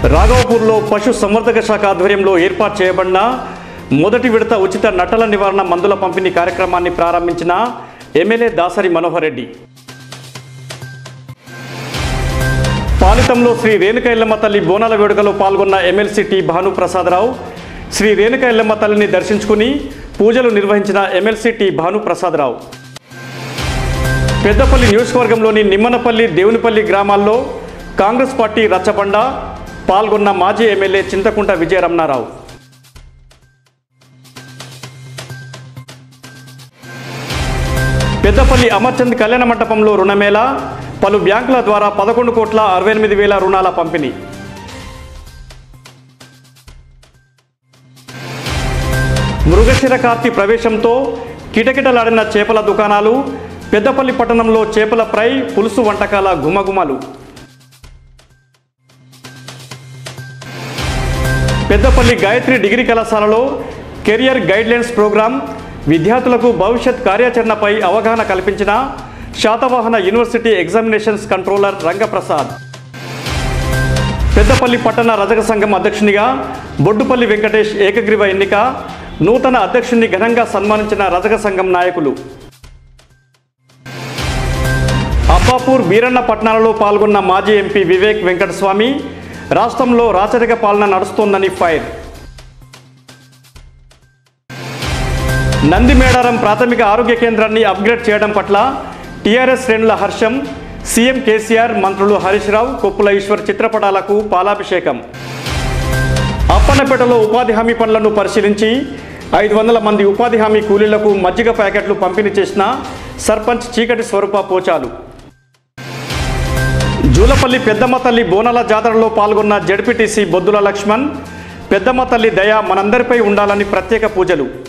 రాఘవపూర్లో పశు సంవర్ధక శాఖ ఆధ్వర్యంలో ఏర్పాటు చేయబడిన మొదటి విడత ఉచిత నట్టల నివారణ మందుల పంపిణీ కార్యక్రమాన్ని ప్రారంభించిన ఎమ్మెల్యే దాసరి మనోహర్ రెడ్డి పాలితంలో శ్రీ రేణుక ఎల్లమ్మ తల్లి బోనాల వేడుకలో పాల్గొన్న ఎమ్మెల్సీ టి భానుప్రసాదరావు శ్రీ రేణుక ఎల్లమ్మ తల్లిని దర్శించుకుని పూజలు నిర్వహించిన ఎమ్మెల్సీ టి భానుప్రసాదరావు పెద్దపల్లి నియోజకవర్గంలోని నిమ్మనపల్లి దేవునిపల్లి గ్రామాల్లో కాంగ్రెస్ పార్టీ రచ్చబండ పాల్గొన్న మాజీ ఎమ్మెల్యే చింతకుంట విజయరమణారావు పెద్దపల్లి అమర్చంద్ కళ్యాణ మండపంలో రుణమేళ పలు బ్యాంకుల ద్వారా పదకొండు కోట్ల అరవై ఎనిమిది వేల రుణాల పంపిణీ మృగశిర కార్తీ ప్రవేశంతో కిటకిటలాడిన చేపల దుకాణాలు పెద్దపల్లి పట్టణంలో చేపల ఫ్రై పులుసు వంటకాల గుమగుమలు పెద్దపల్లి గాయత్రి డిగ్రీ కళాశాలలో కెరియర్ గైడ్లైన్స్ ప్రోగ్రాం విద్యార్థులకు భవిష్యత్ కార్యాచరణపై అవగాహన కల్పించిన Satavahana university examinations controller Rangaprasad Peddapalli పట్టణ రజక సంఘం అధ్యక్షునిగా బొడ్డుపల్లి వెంకటేష్ ఏకగ్రీవ ఎన్నిక నూతన అధ్యక్షుడిని ఘనంగా సన్మానించిన రజక సంఘం నాయకులు అబ్బాపూర్ బీరన్న పట్టణాలలో పాల్గొన్న మాజీ ఎంపీ వివేక్ వెంకటస్వామి రాష్ట్రంలో రాచరిక పాలన నడుస్తోందని ఫైర్ నందిమేడారం ప్రాథమిక ఆరోగ్య కేంద్రాన్ని అప్గ్రేడ్ చేయడం పట్ల టీఆర్ఎస్ శ్రేణుల హర్షం సీఎం కేసీఆర్ మంత్రులు హరీష్ రావు కొప్పుల ఈశ్వర్ చిత్రపటాలకు పాలాభిషేకం అప్పన్నపేటలో ఉపాధి హామీ పనులను పరిశీలించి ఐదు వందల మంది ఉపాధి హామీ కూలీలకు మజ్జిగ ప్యాకెట్లు పంపిణీ చేసిన సర్పంచ్ చీకటి స్వరూప పోచాలు జూలపల్లి పెద్దమ్మ తల్లి బోనాల జాతరలో పాల్గొన్న జడ్పీటీసీ బొద్దుల లక్ష్మణ్ పెద్దమ్మ తల్లి దయ మనందరిపై ఉండాలని ప్రత్యేక పూజలు